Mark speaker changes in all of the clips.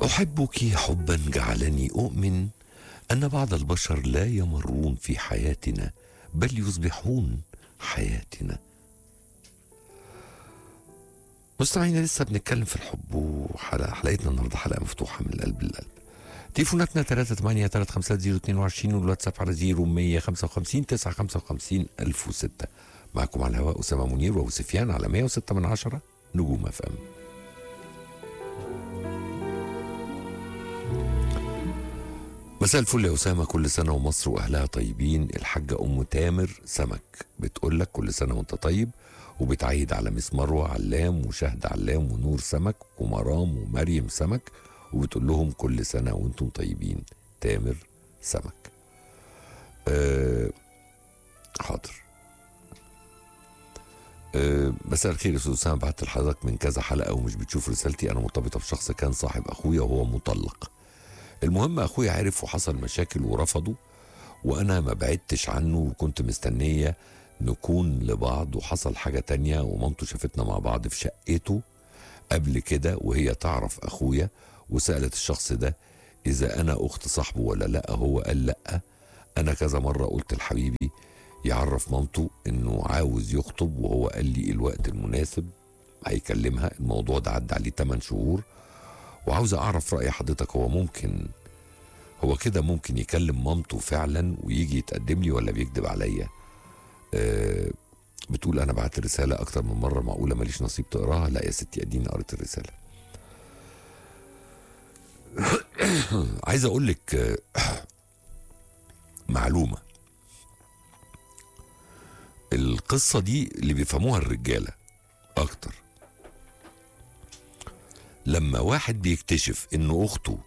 Speaker 1: احبك حبا جعلني اؤمن ان بعض البشر لا يمرون في حياتنا بل يصبحون حياتنا مستمعينا لسه بنتكلم في الحب وحلقة حلقتنا النهارده حلقه مفتوحه من القلب للقلب تليفوناتنا 3 8 3 5 0 22 والواتساب على 0 155 955 1006 معكم على الهواء اسامه منير وابو سفيان على 106 من 10 نجوم اف ام مساء الفل يا اسامه كل سنه ومصر واهلها طيبين الحاجه ام تامر سمك بتقول لك كل سنه وانت طيب وبتعيد على مس مروه علام وشهد علام ونور سمك ومرام ومريم سمك وبتقول لهم كل سنه وانتم طيبين تامر سمك أه حاضر أه مساء الخير يا استاذ اسامه بعت لحضرتك من كذا حلقه ومش بتشوف رسالتي انا مرتبطه بشخص كان صاحب اخويا وهو مطلق المهم اخويا عرف وحصل مشاكل ورفضه وانا ما بعدتش عنه وكنت مستنيه نكون لبعض وحصل حاجه تانية ومامته شافتنا مع بعض في شقته قبل كده وهي تعرف اخويا وسالت الشخص ده اذا انا اخت صاحبه ولا لا هو قال لا انا كذا مره قلت لحبيبي يعرف مامته انه عاوز يخطب وهو قال لي الوقت المناسب هيكلمها الموضوع ده عدى عليه 8 شهور وعاوز اعرف راي حضرتك هو ممكن هو كده ممكن يكلم مامته فعلا ويجي يتقدم لي ولا بيكذب عليا أه بتقول انا بعت رساله اكتر من مره معقوله ماليش نصيب تقراها لا يا ستي اديني قريت الرساله عايز اقول لك آه، معلومه القصه دي اللي بيفهموها الرجاله اكتر لما واحد بيكتشف ان اخته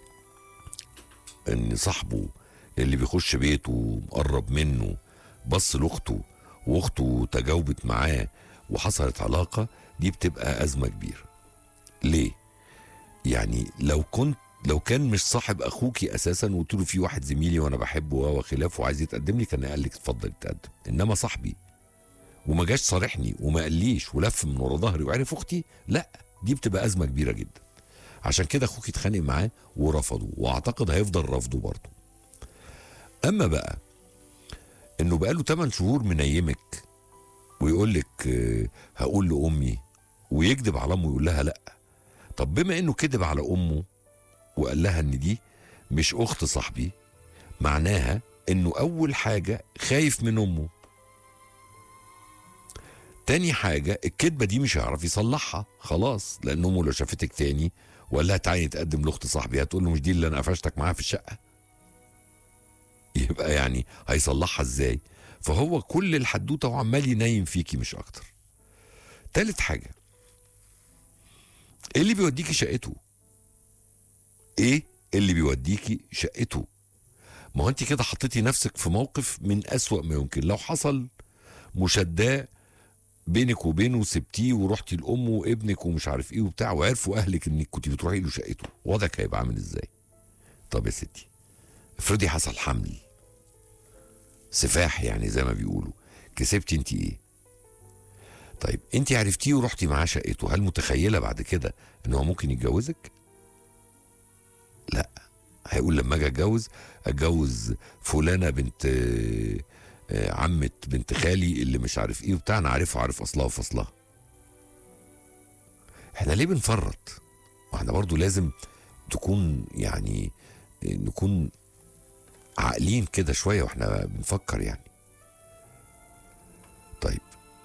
Speaker 1: ان صاحبه اللي بيخش بيته مقرب منه بص لاخته واخته تجاوبت معاه وحصلت علاقه دي بتبقى ازمه كبيره ليه يعني لو كنت لو كان مش صاحب اخوكي اساسا وقلت له في واحد زميلي وانا بحبه وخلافه وعايز يتقدم لي كان قال لك اتفضل اتقدم انما صاحبي وما جاش صارحني وما قاليش ولف من ورا ظهري وعرف اختي لا دي بتبقى ازمه كبيره جدا عشان كده اخوك اتخانق معاه ورفضه واعتقد هيفضل رفضه برضه اما بقى انه بقاله 8 شهور منيمك ويقول لك آه، هقول لامي ويكذب على امه ويقول لها لا طب بما انه كذب على امه وقال لها ان دي مش اخت صاحبي معناها انه اول حاجه خايف من امه تاني حاجة الكذبة دي مش هيعرف يصلحها خلاص لأن أمه لو شافتك تاني وقال لها تعالي نتقدم لأخت صاحبي هتقول له مش دي اللي أنا قفشتك معاها في الشقة يبقى يعني هيصلحها ازاي فهو كل الحدوته وعمال ينايم فيكي مش اكتر تالت حاجه ايه اللي بيوديكي شقته ايه اللي بيوديكي شقته ما هو انت كده حطيتي نفسك في موقف من اسوأ ما يمكن لو حصل مشاداه بينك وبينه سبتيه ورحتي لامه وابنك ومش عارف ايه وبتاع وعرفوا اهلك انك كنت بتروحي له شقته وضعك هيبقى عامل ازاي طب يا ستي افرضي حصل حمل سفاح يعني زي ما بيقولوا كسبتي انت ايه طيب انت عرفتيه ورحتي معاه شقته هل متخيله بعد كده ان هو ممكن يتجوزك لا هيقول لما اجي اتجوز اتجوز فلانه بنت آه، آه، عمه بنت خالي اللي مش عارف ايه وبتاع انا عارفها عارف اصلها وفصلها احنا ليه بنفرط واحنا برضو لازم تكون يعني آه، نكون عاقلين كده شويه واحنا بنفكر يعني طيب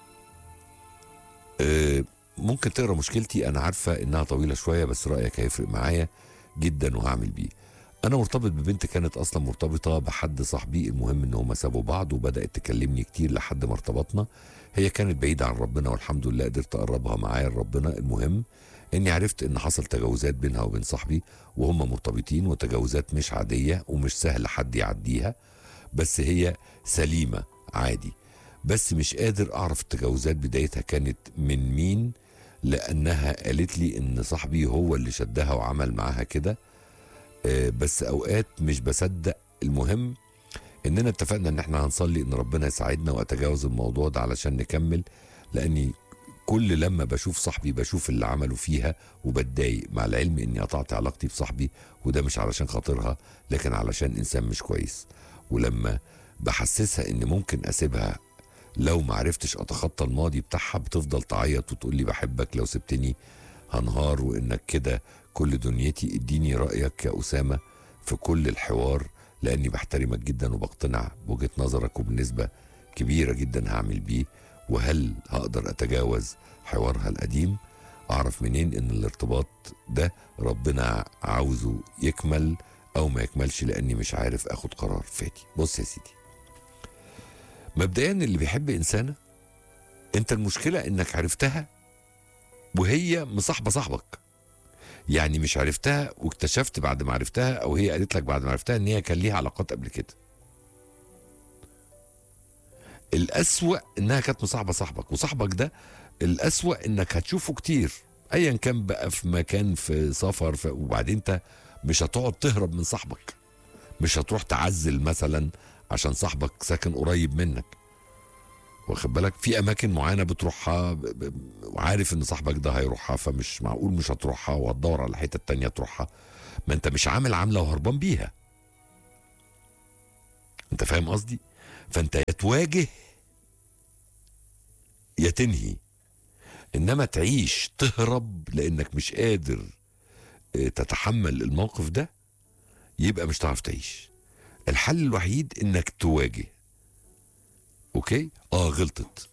Speaker 1: آه، ممكن تقرا مشكلتي انا عارفه انها طويله شويه بس رايك هيفرق معايا جدا وهعمل بيه انا مرتبط ببنت كانت اصلا مرتبطه بحد صاحبي المهم ان هما سابوا بعض وبدات تكلمني كتير لحد ما ارتبطنا هي كانت بعيده عن ربنا والحمد لله قدرت اقربها معايا لربنا المهم اني عرفت ان حصل تجاوزات بينها وبين صاحبي وهم مرتبطين وتجاوزات مش عاديه ومش سهل حد يعديها بس هي سليمه عادي بس مش قادر اعرف التجاوزات بدايتها كانت من مين لانها قالت لي ان صاحبي هو اللي شدها وعمل معاها كده آه، بس اوقات مش بصدق المهم اننا اتفقنا ان احنا هنصلي ان ربنا يساعدنا واتجاوز الموضوع ده علشان نكمل لاني كل لما بشوف صاحبي بشوف اللي عمله فيها وبتضايق مع العلم اني قطعت علاقتي بصاحبي وده مش علشان خاطرها لكن علشان انسان مش كويس ولما بحسسها ان ممكن اسيبها لو ما عرفتش اتخطى الماضي بتاعها بتفضل تعيط وتقول لي بحبك لو سبتني هنهار وانك كده كل دنيتي اديني رايك يا اسامه في كل الحوار لاني بحترمك جدا وبقتنع بوجهه نظرك وبنسبه كبيره جدا هعمل بيه وهل هقدر اتجاوز حوارها القديم اعرف منين ان الارتباط ده ربنا عاوزه يكمل او ما يكملش لاني مش عارف اخد قرار فادي بص يا سيدي مبدئيا اللي بيحب انسانه انت المشكله انك عرفتها وهي مصاحبه صاحبك يعني مش عرفتها واكتشفت بعد ما عرفتها او هي قالت لك بعد ما عرفتها ان هي كان ليها علاقات قبل كده الأسوأ انها كانت مصاحبه صاحبك وصاحبك ده الأسوأ انك هتشوفه كتير ايا كان بقى في مكان في سفر في وبعدين انت مش هتقعد تهرب من صاحبك مش هتروح تعزل مثلا عشان صاحبك ساكن قريب منك واخد بالك في اماكن معينه بتروحها ب- ب- وعارف ان صاحبك ده هيروحها فمش معقول مش هتروحها وهتدور على الحته التانيه تروحها ما انت مش عامل عامله وهربان بيها انت فاهم قصدي فانت يا تواجه يا تنهي انما تعيش تهرب لانك مش قادر اه، تتحمل الموقف ده يبقى مش هتعرف تعيش الحل الوحيد انك تواجه اوكي اه غلطت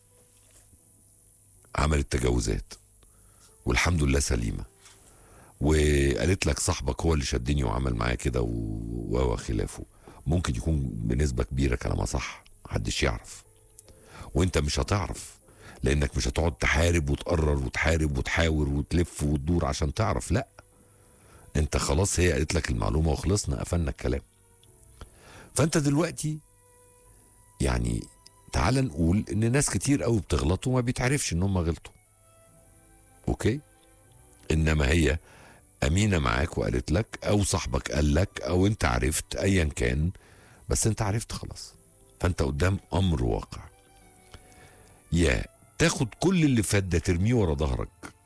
Speaker 1: عملت تجاوزات والحمد لله سليمه وقالت لك صاحبك هو اللي شدني وعمل معايا كده و- وخلافه ممكن يكون بنسبه كبيره كلامها صح محدش يعرف وانت مش هتعرف لانك مش هتقعد تحارب وتقرر وتحارب وتحاور وتلف وتدور عشان تعرف لا انت خلاص هي قالت لك المعلومه وخلصنا قفلنا الكلام فانت دلوقتي يعني تعال نقول ان ناس كتير قوي بتغلط وما بيتعرفش ان هم غلطوا اوكي انما هي امينه معاك وقالت لك او صاحبك قال لك او انت عرفت ايا كان بس انت عرفت خلاص فانت قدام امر واقع يا تاخد كل اللي فات ده ترميه ورا ظهرك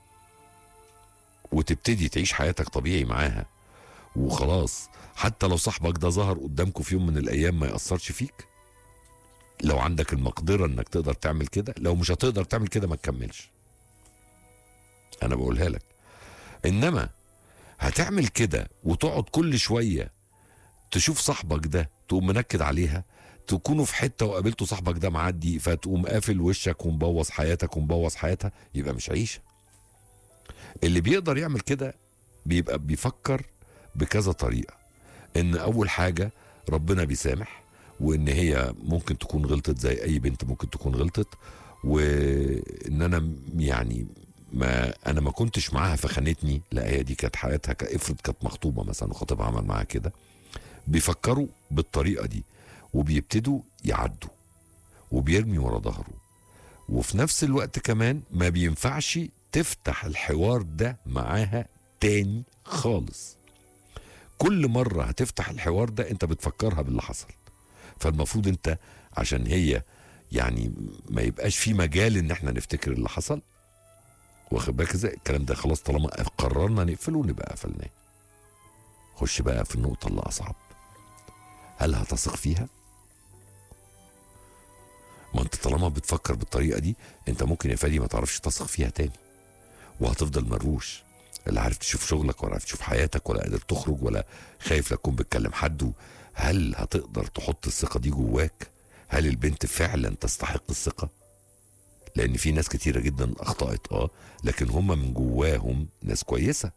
Speaker 1: وتبتدي تعيش حياتك طبيعي معاها وخلاص حتى لو صاحبك ده ظهر قدامكم في يوم من الايام ما ياثرش فيك لو عندك المقدره انك تقدر تعمل كده لو مش هتقدر تعمل كده ما تكملش انا بقولها لك انما هتعمل كده وتقعد كل شويه تشوف صاحبك ده تقوم منكد عليها تكونوا في حته وقابلتوا صاحبك ده معدي فتقوم قافل وشك ومبوظ حياتك ومبوظ حياتها يبقى مش عيشه اللي بيقدر يعمل كده بيبقى بيفكر بكذا طريقه ان اول حاجه ربنا بيسامح وان هي ممكن تكون غلطت زي اي بنت ممكن تكون غلطت وان انا يعني ما انا ما كنتش معاها فخانتني لا هي دي كانت حياتها ك- افرض كانت مخطوبه مثلا وخطيبها عمل معاها كده بيفكروا بالطريقه دي وبيبتدوا يعدوا وبيرمي ورا ظهره وفي نفس الوقت كمان ما بينفعش تفتح الحوار ده معاها تاني خالص كل مرة هتفتح الحوار ده انت بتفكرها باللي حصل فالمفروض انت عشان هي يعني ما يبقاش في مجال ان احنا نفتكر اللي حصل واخد بالك ازاي الكلام ده خلاص طالما قررنا نقفله نبقى قفلناه خش بقى في النقطة اللي أصعب هل هتثق فيها؟ ما انت طالما بتفكر بالطريقة دي انت ممكن يا فادي ما تعرفش تثق فيها تاني وهتفضل مروش لا عارف تشوف شغلك ولا عارف تشوف حياتك ولا قادر تخرج ولا خايف لا تكون بتكلم حد هل هتقدر تحط الثقة دي جواك؟ هل البنت فعلا تستحق الثقة؟ لأن في ناس كتيرة جدا أخطأت اه لكن هم من جواهم ناس كويسة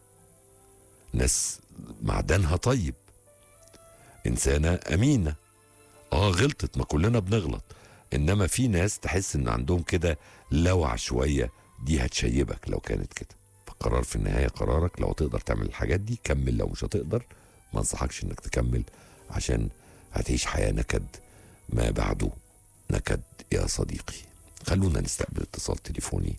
Speaker 1: ناس معدنها طيب إنسانة أمينة اه غلطت ما كلنا بنغلط إنما في ناس تحس إن عندهم كده لوع شوية دي هتشيبك لو كانت كده فالقرار في النهاية قرارك لو تقدر تعمل الحاجات دي كمل لو مش هتقدر ما انصحكش انك تكمل عشان هتعيش حياة نكد ما بعده نكد يا صديقي خلونا نستقبل اتصال تليفوني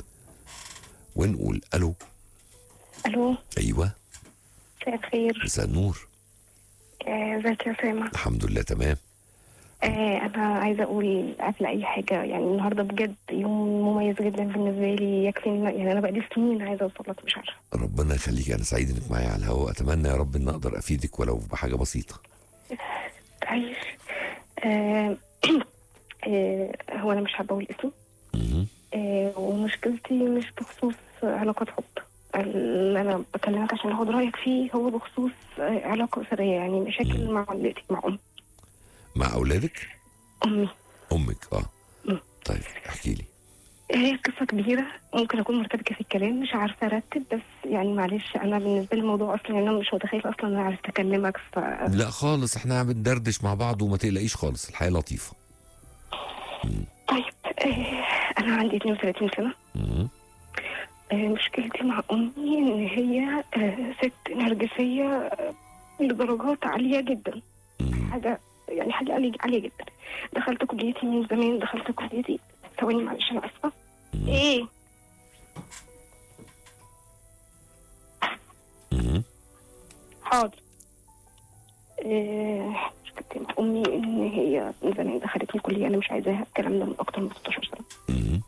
Speaker 1: ونقول الو
Speaker 2: الو
Speaker 1: ايوه
Speaker 2: مساء الخير
Speaker 1: مساء النور
Speaker 2: آه، ازيك يا اسامه
Speaker 1: الحمد لله تمام
Speaker 2: آه انا عايزه اقول قبل اي حاجه يعني النهارده بجد يوم مميز جدا بالنسبه لي يكفي إن- يعني انا بقالي سنين عايزه اوصل لك مش عارفه
Speaker 1: ربنا يخليك انا سعيد انك معايا على الهواء اتمنى يا رب ان اقدر افيدك ولو بحاجه بسيطه
Speaker 2: تعيش آه آه هو انا مش حابه اقول اسمه
Speaker 1: مهم.
Speaker 2: آه ومشكلتي مش بخصوص علاقات حب اللي انا بكلمك عشان اخد رايك فيه هو بخصوص آه علاقه اسريه يعني مشاكل مع والدتي مع ام
Speaker 1: مع اولادك
Speaker 2: امي
Speaker 1: امك اه
Speaker 2: مم.
Speaker 1: طيب احكي لي
Speaker 2: هي قصة كبيرة ممكن أكون مرتبكة في الكلام مش عارفة أرتب بس يعني معلش أنا بالنسبة لي الموضوع أصلا يعني أنا مش متخيلة أصلا إن أنا عرفت أكلمك ف
Speaker 1: لا خالص احنا بندردش مع بعض وما تقلقيش خالص الحياه لطيفه
Speaker 2: طيب آه أنا عندي 32 سنة
Speaker 1: مهم.
Speaker 2: آه مشكلتي مع أمي إن هي آه ست نرجسية آه لدرجات عالية جدا
Speaker 1: مهم.
Speaker 2: حاجة يعني حاجة عالية عالية جدا دخلت كليتي من زمان دخلت كليتي ثواني معلش أنا آسفة
Speaker 1: مهم.
Speaker 2: إيه
Speaker 1: مهم.
Speaker 2: حاضر آه، مشكلتي مع امي ان هي من زمان دخلت الكليه انا مش عايزاها الكلام ده من اكتر من 16 سنه
Speaker 1: مهم.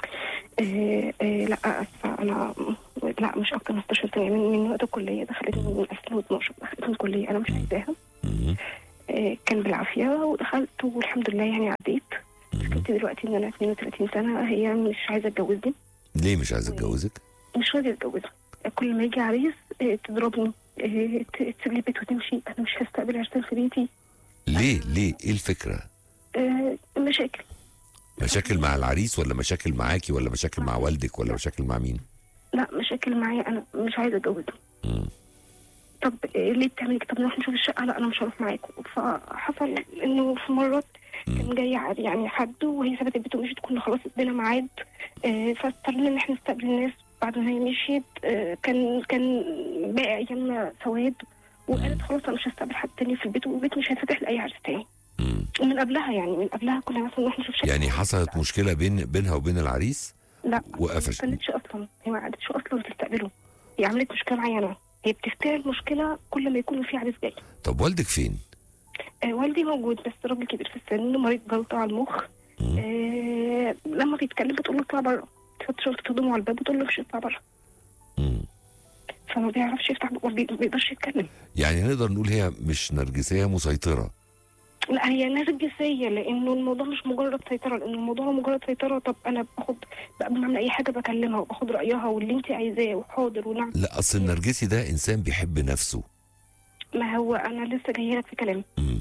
Speaker 2: آه، آه، لا اسفه انا لا مش اكتر من 16 سنه من, من وقت الكليه دخلت من 2012 دخلت الكليه انا مش عايزاها
Speaker 1: مهم.
Speaker 2: آه، كان بالعافيه ودخلت والحمد لله يعني عديت
Speaker 1: مهم.
Speaker 2: مشكلتي دلوقتي ان انا 32 سنه هي مش عايزه تجوزني
Speaker 1: ليه مش عايزه اتجوزك
Speaker 2: مش راضيه تتجوزها كل ما يجي عريس آه، تضربني آه، ت- تسيب لي بيت وتمشي انا مش هستقبل عرسان في بيتي
Speaker 1: ليه ليه ايه الفكره
Speaker 2: آه، مشاكل
Speaker 1: مشاكل مع العريس ولا مشاكل معاكي ولا مشاكل مع والدك ولا مشاكل مع مين
Speaker 2: لا مشاكل معايا انا مش عايزه اتجوزه
Speaker 1: مم.
Speaker 2: طب إيه ليه بتعملي كده؟ طب نروح نشوف الشقه لا انا مش هروح معاكم فحصل انه في مرات كان جاي عاد- يعني حد وهي سابت البيت ومشيت كنا خلاص ادينا ميعاد آه، فاضطرينا ان احنا نستقبل الناس بعد ما هي مشيت آه، كان كان باقي ايامنا سواد وقالت خلاص انا مش هستقبل حد تاني في البيت والبيت مش هيتفتح لاي عرس تاني
Speaker 1: مم.
Speaker 2: ومن قبلها يعني من قبلها كنا مثلا نروح نشوف شقه
Speaker 1: يعني حصلت مشكله بين بينها وبين العريس
Speaker 2: لا
Speaker 1: وقفشت.
Speaker 2: ما كانتش اصلا هي ما قعدتش اصلا تستقبله هي عملت مشكله معايا انا هي بتفتعل مشكله كل ما يكون في عريس جاي
Speaker 1: طب والدك فين
Speaker 2: آه والدي موجود بس راجل كبير في السن مريض جلطه على المخ
Speaker 1: مم.
Speaker 2: آه لما بيتكلم بتقول له اطلع بره تحط شنطه هدومه على الباب وتقول له مش اطلع بره
Speaker 1: مم.
Speaker 2: فما بيعرفش يفتح بقه، ما بي- ما بيقدرش يتكلم
Speaker 1: يعني نقدر نقول هي مش نرجسيه مسيطره
Speaker 2: لا هي نرجسيه لانه الموضوع مش مجرد سيطره لانه الموضوع مجرد سيطره طب انا باخد قبل ما اعمل اي حاجه بكلمها وباخد رايها واللي انت عايزاه وحاضر ونعم
Speaker 1: لا اصل النرجسي ده انسان بيحب نفسه
Speaker 2: ما هو انا لسه جايه لك في كلام
Speaker 1: مم.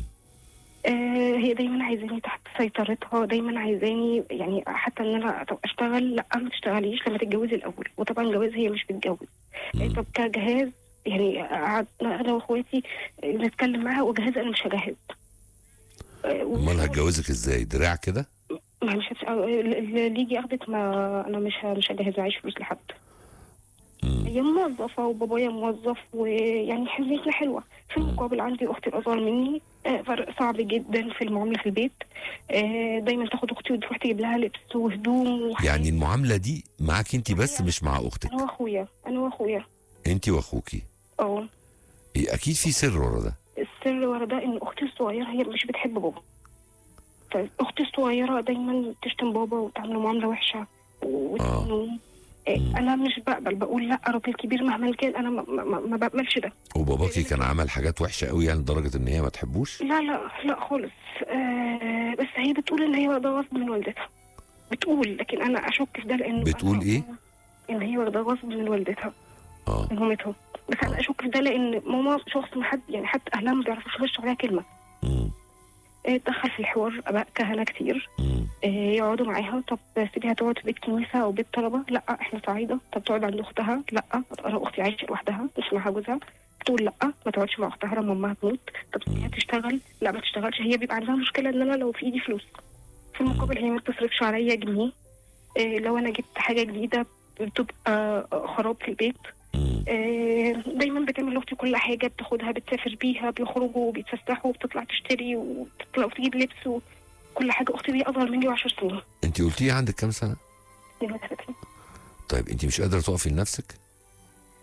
Speaker 2: آه هي دايما عايزاني تحت سيطرتها دايما عايزاني يعني حتى ان انا طب اشتغل لا ما تشتغليش لما تتجوزي الاول وطبعا جواز هي مش بتتجوز آه
Speaker 1: مم.
Speaker 2: طب كجهاز يعني قعدنا انا واخواتي آه، نتكلم معاها وجهاز انا مش هجهز آه،
Speaker 1: امال هتجوزك ازاي دراع كده
Speaker 2: ما مش هتش... آه، اللي اللي يجي ياخدك ما انا مش ه- مش هجهز معيش فلوس لحد
Speaker 1: مم.
Speaker 2: هي موظفة وبابايا موظف ويعني حزنتنا حلوة في المقابل عندي أختي الأصغر مني آه، فرق صعب جدا في المعاملة في البيت آه، دايما تاخد أختي وتروح تجيب لها لبس وهدوم وحاجات.
Speaker 1: يعني المعامله دي معاك انت بس مش مع اختك
Speaker 2: أنا وأخويا أنا وأخويا
Speaker 1: انت واخوكي
Speaker 2: اه
Speaker 1: إيه، اكيد في سر ورا ده
Speaker 2: السر ورا ده إن أختي الصغيرة هي مش بتحب بابا فأختي الصغيرة دايما تشتم بابا وتعمل معاملة وحشة وتهنه آه، أنا مش بقبل بقول لا راجل كبير مهما كان أنا ما, ما, ما- ما بقبلش ده
Speaker 1: وباباكي كان عمل حاجات وحشه قوي يعني لدرجه ان هي ما تحبوش
Speaker 2: لا لا لا خالص آه بس هي بتقول ان هي واخده غصب من والدتها بتقول لكن انا اشك في ده لانه
Speaker 1: بتقول
Speaker 2: أنا-
Speaker 1: إيه؟
Speaker 2: ان هي واخده غصب من والدتها
Speaker 1: اه
Speaker 2: من مامتها بس انا اشك في ده لان ماما شخص ما حد يعني حتى اهلها ما بيعرفوش يغشوا عليها كلمه
Speaker 1: مم.
Speaker 2: آه، تدخل في الحوار اباء كهنه كتير
Speaker 1: مم.
Speaker 2: آه، يقعدوا معاها طب سيبيها تقعد في بيت كنيسه او بيت طلبه لا احنا صعيده طب تقعد عند اختها لا انا اختي عايشه لوحدها مش معاها جوزها تقول لا ما تقعدش مع اختها لما امها تموت طب سيبيها تشتغل لا ما تشتغلش هي بيبقى عندها مشكله ان انا لو في ايدي فلوس في المقابل هي ما بتصرفش عليا جنيه آه، لو انا جبت حاجه جديده بتبقى خراب في البيت
Speaker 1: مم.
Speaker 2: آه، دايما بتعمل لاختي كل حاجه بتاخدها بتسافر بيها بيخرجوا وبيتفسحوا وبتطلع تشتري وبتطلع وتجيب لبس وكل حاجه اختي دي اصغر مني ب10 سنين
Speaker 1: انت قلتي عندك كام سنه
Speaker 2: 32
Speaker 1: طيب انت مش قادره تقفي لنفسك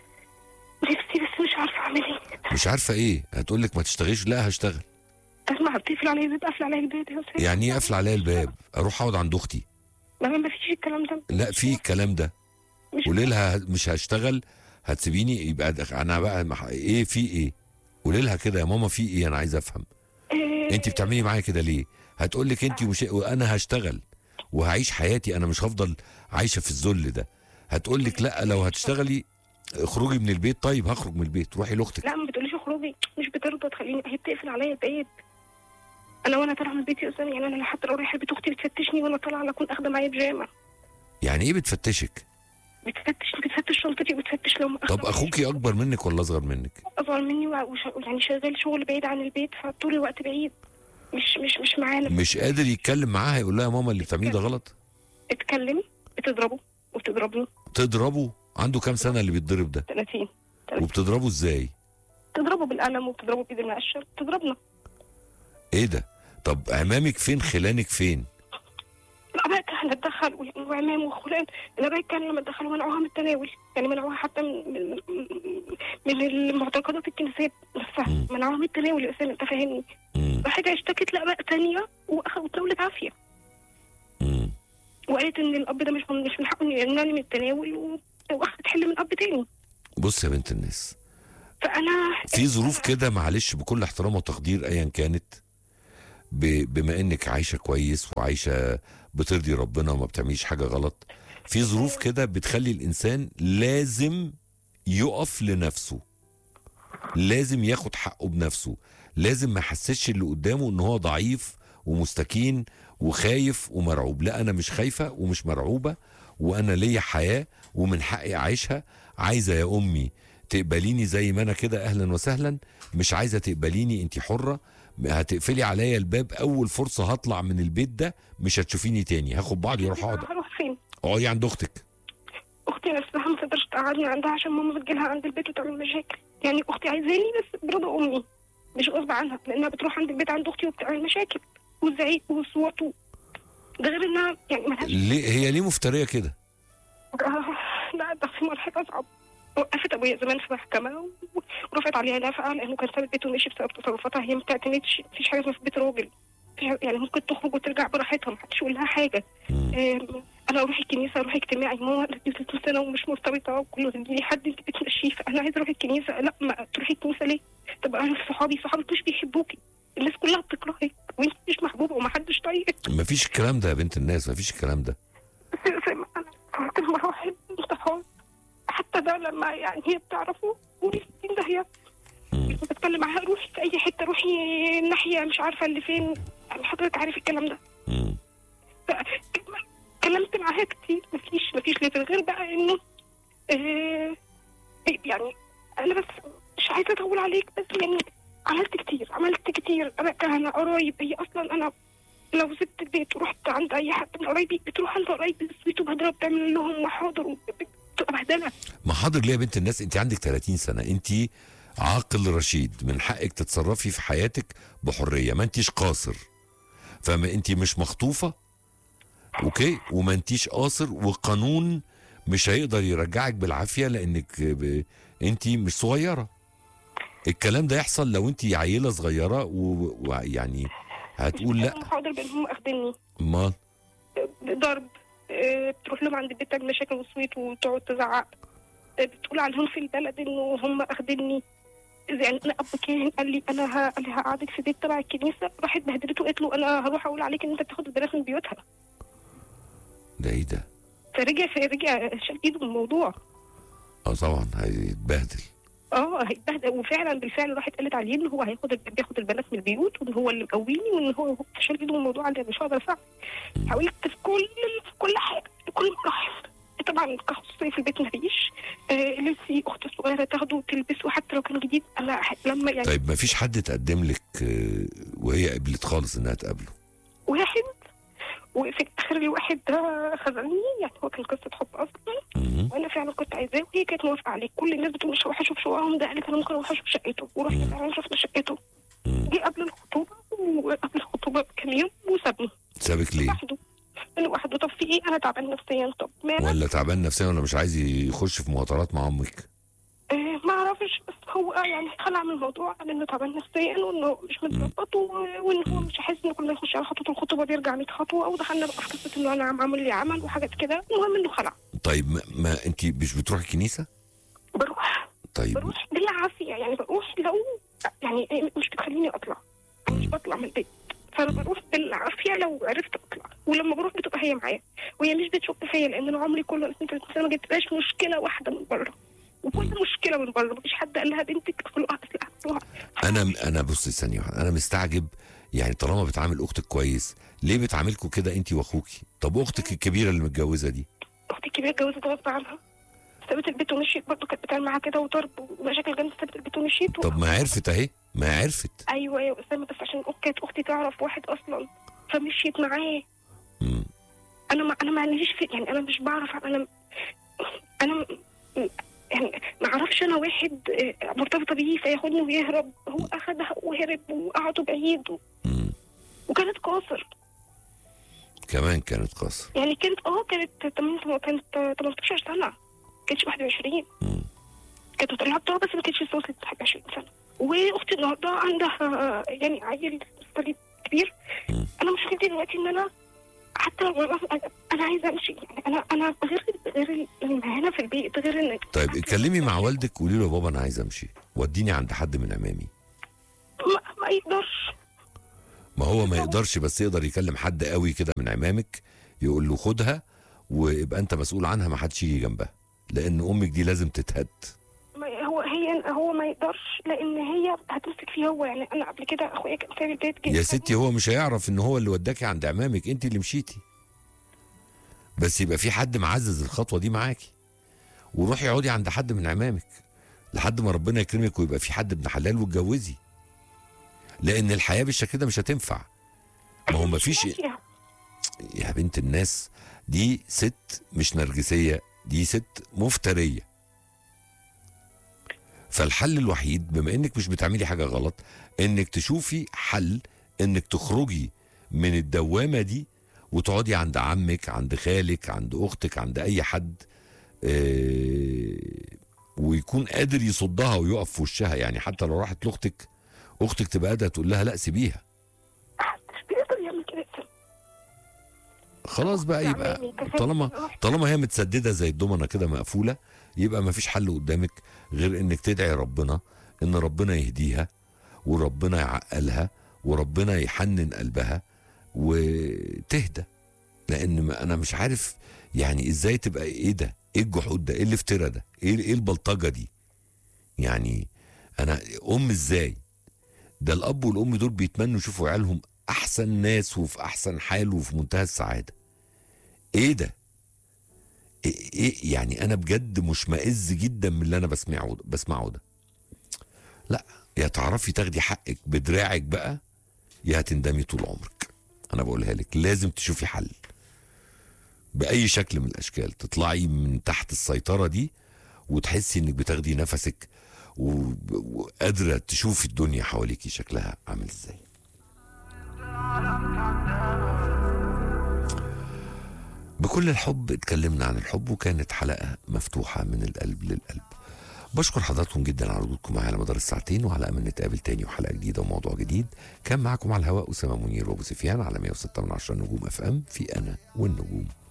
Speaker 2: نفسي بس مش عارفه اعمل ايه
Speaker 1: مش عارفه ايه هتقول لك ما تشتغليش لا هشتغل
Speaker 2: اسمع لا بتقفل عليا الباب قافل عليا الباب يا سيدي
Speaker 1: يعني ايه قافل عليا الباب اروح اقعد عند اختي
Speaker 2: ما ما فيش الكلام ده
Speaker 1: لا في الكلام ده
Speaker 2: مش
Speaker 1: قولي لها مش هشتغل هتسيبيني يبقى دخ- انا بقى مح... ايه في ايه قولي لها كده يا ماما في ايه انا عايز افهم
Speaker 2: آه،
Speaker 1: انت بتعملي معايا كده ليه هتقول لك انت مش وانا هشتغل وهعيش حياتي انا مش هفضل عايشه في الذل ده هتقول لك لا لو هتشتغلي اخرجي من البيت طيب هخرج من البيت روحي لاختك
Speaker 2: لا ما بتقوليش اخرجي مش بترضى تخليني هي بتقفل عليا الباب انا وانا طالعه من بيتي اصلا يعني انا حتى لو رايحه بيت اختي بتفتشني وانا طالعه انا اكون اخده معايا بيجامه
Speaker 1: يعني ايه بتفتشك
Speaker 2: بتفتش بتفتش شنطتي وبتفتش لو أخدة
Speaker 1: طب
Speaker 2: معايا
Speaker 1: اخوكي اكبر منك ولا اصغر منك
Speaker 2: اصغر مني وع- وش... يعني شغال شغل بعيد عن البيت فطول الوقت بعيد مش مش مش معانا
Speaker 1: مش قادر يتكلم معاها يقول لها يا ماما اللي بتعمليه ده غلط
Speaker 2: اتكلم بتضربه وبتضربني
Speaker 1: تضربه عنده كام سنه اللي بيتضرب ده
Speaker 2: 30
Speaker 1: وبتضربه ازاي
Speaker 2: تضربه بالقلم وبتضربه بايد المقشه بتضربنا
Speaker 1: ايه ده طب عمامك فين خلانك فين
Speaker 2: لا بقى كان اتدخل و- وعمام وخلان انا بقى كان لما اتدخلوا منعوها من التناول يعني منعوها حتى من من, من المعتقدات الكنسيه نفسها
Speaker 1: مم.
Speaker 2: منعوها من التناول يا اسامه انت فاهمني
Speaker 1: مم.
Speaker 2: راحت اشتكت لا بقى ثانيه واخدت تناولت عافيه
Speaker 1: مم.
Speaker 2: وقالت ان الاب ده مش من مش من حقه انه يمنعني من التناول و- واخدت حل من اب تاني
Speaker 1: بص يا بنت الناس
Speaker 2: فانا
Speaker 1: في ظروف كده معلش بكل احترام وتقدير ايا كانت ب- بما انك عايشه كويس وعايشه بترضي ربنا وما بتعمليش حاجه غلط في ظروف كده بتخلي الانسان لازم يقف لنفسه لازم ياخد حقه بنفسه لازم ما يحسسش اللي قدامه ان هو ضعيف ومستكين وخايف ومرعوب لا انا مش خايفه ومش مرعوبه وانا ليا حياه ومن حقي اعيشها عايزه يا امي تقبليني زي ما انا كده اهلا وسهلا مش عايزه تقبليني انت حره هتقفلي عليا الباب اول فرصه هطلع من البيت ده مش هتشوفيني تاني هاخد بعضي واروح اقعد
Speaker 2: هروح فين
Speaker 1: اقعدي عند اختك
Speaker 2: اختي نفسها ما تقدرش تقعدني عندها عشان ماما بتجيلها عند البيت وتعمل مشاكل يعني اختي عايزاني بس برضا امي مش غصب عنها لانها بتروح عند البيت عند اختي وبتعمل مشاكل وزعيق وصوت و- ده غير انها يعني ملهاش
Speaker 1: ليه هي ليه مفتريه كده
Speaker 2: آه، لا ده في مرحله اصعب وقفت ابويا زمان في محكمه و- ورفعت عليها نفقه لانه كان ساب البيت ومشي بسبب تصرفاتها هي ما بتعتمدش مفيش حاجه اسمها في بيت راجل مفيش حاجة- يعني ممكن تخرج وترجع براحتها محدش يقول لها حاجه
Speaker 1: مم.
Speaker 2: آم، انا اروح الكنيسه اروح اجتماعي ماما انا 30 سنه ومش مرتبطه وكله تديني حد انت بتمشيه فانا عايزه اروح الكنيسه لا ما تروحي الكنيسه ليه؟ طب انا صحابي صحابك مش بيحبوكي الناس كلها بتكرهك وانت مش محبوبه ومحدش طايقك
Speaker 1: مفيش الكلام ده يا بنت الناس مفيش الكلام ده
Speaker 2: بس زي ما انا كنت مراحل انتحار حتى ده لما يعني هي بتعرفه قولي ده هي
Speaker 1: مم.
Speaker 2: بتكلم معاها روحي في اي حته روحي الناحيه مش عارفه اللي فين يعني حضرتك عارف الكلام ده
Speaker 1: مم.
Speaker 2: كلمت معاها كتير مفيش مفيش ليفل غير بقى انه آه يعني انا بس مش عايزه اطول عليك بس يعني عملت كتير عملت كتير انا كان قرايب هي اصلا انا لو سبت البيت ورحت عند اي حد من قرايبي بتروح عند قرايبي السويت وبهدله بتعمل لهم محاضر وبتبقى بهدله
Speaker 1: ما حاضر ليه يا بنت الناس انت عندك 30 سنه انت عاقل رشيد من حقك تتصرفي في حياتك بحريه ما انتيش قاصر فما انت مش مخطوفه اوكي وما انتيش قاصر والقانون مش هيقدر يرجعك بالعافيه لانك ب... انت مش صغيره الكلام ده يحصل لو انت عيله صغيره و- ويعني هتقول لا
Speaker 2: محاضر بانهم اخدني
Speaker 1: ما
Speaker 2: ضرب آه، بتروح لهم عند البيت تعمل مشاكل وصويت وتقعد تزعق آه، بتقول عليهم في البلد انه هم اخدني يعني انا اب كاهن قال لي انا ه- قال لي هقعدك في بيت تبع الكنيسه راحت بهدلته قالت له انا هروح اقول عليك ان انت بتاخد البنات من بيوتها
Speaker 1: ده ايه ده
Speaker 2: فرجع فرجع شال ايده من الموضوع
Speaker 1: اه طبعا هيتبهدل
Speaker 2: اه هيتبهدل وفعلا بالفعل راحت قالت عليه ان هو هياخد ال- بياخد البنات من البيوت وان هو اللي مقويني وان هو هو شال ايده من الموضوع اللي مش هقدر اساعده حاولت في كل في كل حاجه في كل المراحل طبعا كخصوصيه في البيت مفيش آه لبسي اختي الصغيره تاخده وتلبسه حتى لو كان جديد انا ح- لما يعني
Speaker 1: طيب ما فيش حد تقدم لك آه، وهي قبلت خالص انها تقابله
Speaker 2: واحد وفي الاخر الواحد ده خذلني يعني هو كان قصه حب اصلا
Speaker 1: مم.
Speaker 2: وانا فعلا كنت عايزاه وهي كانت موافقه عليه كل الناس بتقول مش هروح اشوف شققهم ده قالت انا ممكن اروح اشوف شقته ورحنا
Speaker 1: مم.
Speaker 2: فعلا شفنا شقته
Speaker 1: مم.
Speaker 2: جه قبل الخطوبه وقبل الخطوبه بكام يوم وسابني
Speaker 1: سابك ليه
Speaker 2: لوحده لوحده طب في ايه انا تعبان نفسيا طب ما أنا-
Speaker 1: ولا تعبان نفسيا ولا مش عايز يخش في مهاترات مع امك
Speaker 2: آه ما اعرفش بس هو يعني خلع من الموضوع على انه تعبان نفسيا وانه مش متظبط و- وان هو مش حاسس انه كل ما يخش على خطوه الخطوبه بيرجع 100 خطوه ودخلنا بقى في قصه انه انا عم عامل لي عمل وحاجات كده المهم انه خلع
Speaker 1: طيب ما, ما انت مش بتروحي الكنيسه
Speaker 2: بروح
Speaker 1: طيب
Speaker 2: بروح بالعافيه يعني بروح لو يعني مش بتخليني اطلع أنا مش بطلع من البيت فانا بروح بالعافيه لو عرفت اطلع ولما بروح بتبقى هي معايا وهي مش بتشك فيا لان انا عمري كله انت ما جبتلاش مشكله واحده من بره وكل مشكله من بره مفيش حد قال لها بنتك خلقها اسلحه
Speaker 1: انا انا بصي ثانيه واحده انا مستعجب يعني طالما بتعامل اختك كويس ليه بتعاملكوا كده انت واخوكي طب اختك الكبيره اللي متجوزه دي
Speaker 2: اختي الكبيره اتجوزت غصب عنها سابت البيت ومشيت برضه كانت بتعمل معاها كده وضرب ومشاكل جامده سابت البيت ومشيت و...
Speaker 1: طب ما عرفت اهي ما عرفت
Speaker 2: ايوه ايوه اسامه بس عشان أخ- كانت اختي تعرف واحد اصلا فمشيت معاه
Speaker 1: مم.
Speaker 2: انا ما انا ما ليش في يعني انا مش بعرف انا انا م- يعني ما اعرفش انا واحد آه، مرتبطه بيه فياخدني ويهرب هو اخدها وهرب وقعدوا بعيد و...
Speaker 1: مم.
Speaker 2: وكانت قاصر
Speaker 1: كمان كانت قصر
Speaker 2: يعني كانت اه كانت تمن- كانت 18 سنه ما كانتش 21
Speaker 1: مم.
Speaker 2: كانت مطلعة بس ما كانتش وصلت حاجه 20 سنه واختي النهارده عندها يعني عيل صليب كبير
Speaker 1: مم.
Speaker 2: انا مشكلتي دلوقتي ان انا حتى لو انا انا عايزه امشي يعني انا انا غير غير المهنه في البيت غير ان
Speaker 1: طيب اتكلمي مع والدك قولي له يا بابا انا عايز امشي وديني عند حد من عمامي
Speaker 2: ما, ما يقدرش
Speaker 1: ما هو ما يقدرش بس يقدر يكلم حد قوي كده من عمامك يقول له خدها ويبقى انت مسؤول عنها ما حدش يجي جنبها لان امك دي لازم تتهد
Speaker 2: ما هو هي هو ما يقدرش لان هي هتمسك فيه هو يعني انا قبل كده اخويا كان سايب البيت جدا
Speaker 1: يا ستي هو مش هيعرف ان هو اللي وداكي عند عمامك انت اللي مشيتي بس يبقى في حد معزز الخطوه دي معاكي وروحي اقعدي عند حد من عمامك لحد ما ربنا يكرمك ويبقى في حد ابن حلال واتجوزي لان الحياه بالشكل ده مش هتنفع ما هو ما فيش
Speaker 2: ماشية.
Speaker 1: يا بنت الناس دي ست مش نرجسيه دي ست مفتريه فالحل الوحيد بما انك مش بتعملي حاجه غلط انك تشوفي حل انك تخرجي من الدوامه دي وتقعدي عند عمك عند خالك عند اختك عند اي حد آه، ويكون قادر يصدها ويقف في وشها يعني حتى لو راحت لاختك اختك تبقى قادره تقول لها لا سيبيها
Speaker 2: محدش بيقدر يعمل كده
Speaker 1: خلاص بقى يبقى
Speaker 2: يعني كفاية
Speaker 1: طالما
Speaker 2: روح.
Speaker 1: طالما هي متسدده زي الضمنه كده مقفوله يبقى ما فيش حل قدامك غير انك تدعي ربنا ان ربنا يهديها وربنا يعقلها وربنا يحنن قلبها وتهدى لان ما انا مش عارف يعني ازاي تبقى ايه ده ايه الجحود ده ايه الافتراء ده ايه ايه البلطجه دي يعني انا ام ازاي ده الاب والام دول بيتمنوا يشوفوا عيالهم احسن ناس وفي احسن حال وفي منتهى السعاده ايه ده إيه, ايه يعني انا بجد مشمئز جدا من اللي انا بسمعه بسمعه ده لا يا تعرفي تاخدي حقك بدراعك بقى يا هتندمي طول عمرك انا بقولها لك لازم تشوفي حل باي شكل من الاشكال تطلعي من تحت السيطره دي وتحسي انك بتاخدي نفسك و- وقادره تشوفي الدنيا حواليكي شكلها عامل ازاي بكل الحب اتكلمنا عن الحب وكانت حلقة مفتوحة من القلب للقلب بشكر حضراتكم جدا على وجودكم معايا على مدار الساعتين وعلى امل نتقابل تاني وحلقه جديده وموضوع جديد كان معاكم على الهواء اسامه منير وابو سفيان على 106 من 10 نجوم اف ام في انا والنجوم